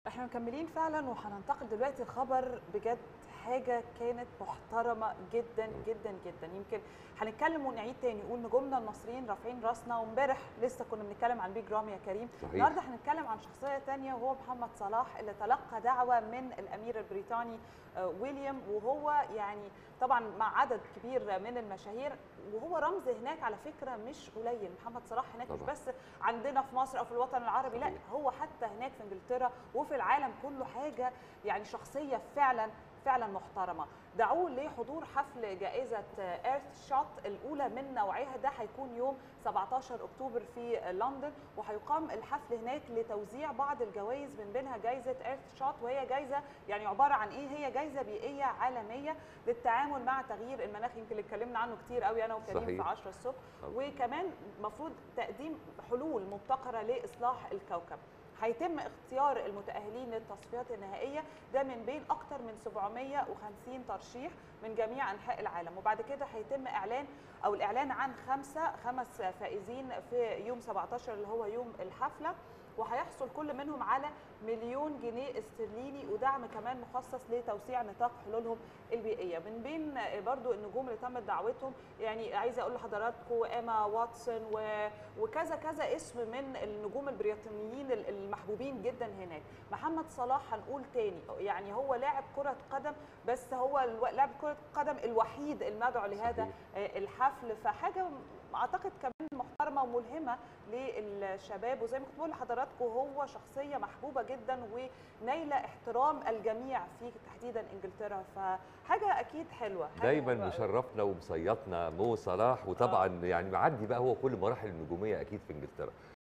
احنا مكملين فعلا وهننتقل دلوقتي خبر بجد حاجه كانت محترمه جدا جدا جدا يمكن هنتكلم ونعيد تاني نقول نجومنا المصريين رافعين راسنا وامبارح لسه كنا بنتكلم عن بيج رامي يا كريم صحيح. النهارده هنتكلم عن شخصيه تانية وهو محمد صلاح اللي تلقى دعوه من الامير البريطاني آه، ويليام وهو يعني طبعا مع عدد كبير من المشاهير وهو رمز هناك على فكره مش قليل محمد صلاح هناك مش طبعاً. بس عندنا في مصر او في الوطن العربي لا صحيح. هو حتى هناك في انجلترا وفي العالم كله حاجه يعني شخصيه فعلا فعلا محترمه دعوه لحضور حفل جائزه ايرث شوت الاولى من نوعها ده هيكون يوم 17 اكتوبر في لندن وهيقام الحفل هناك لتوزيع بعض الجوائز من بينها جائزه ايرث شوت وهي جائزه يعني عباره عن ايه هي جائزه بيئيه عالميه للتعامل مع تغيير المناخ يمكن اللي اتكلمنا عنه كتير قوي انا وكريم في صحيح. 10 الصبح طبعاً. وكمان المفروض تقديم حلول مبتكره لاصلاح الكوكب هيتم اختيار المتأهلين للتصفيات النهائية ده من بين أكثر من 750 ترشيح من جميع أنحاء العالم وبعد كده هيتم إعلان أو الإعلان عن خمسة خمس فائزين في يوم 17 اللي هو يوم الحفلة وهيحصل كل منهم على مليون جنيه استرليني ودعم كمان مخصص لتوسيع نطاق حلولهم البيئيه من بين برضو النجوم اللي تمت دعوتهم يعني عايزه اقول لحضراتكم ايما واتسون و- وكذا كذا اسم من النجوم البريطانيين ال- المحبوبين جدا هناك محمد صلاح هنقول تاني يعني هو لاعب كره قدم بس هو الو- لاعب كره قدم الوحيد المدعو لهذا صحيح. آه، الحفل فحاجه اعتقد كمان محترمه وملهمه للشباب وزي ما كنت بقول لحضراتكم هو شخصيه محبوبه جدا ونايله احترام الجميع في تحديدا انجلترا فحاجه اكيد حلوه حاجة دايما حلوة أوي. مشرفنا ومصيطنا مو صلاح وطبعا يعني معدي بقى هو كل مراحل النجوميه اكيد في انجلترا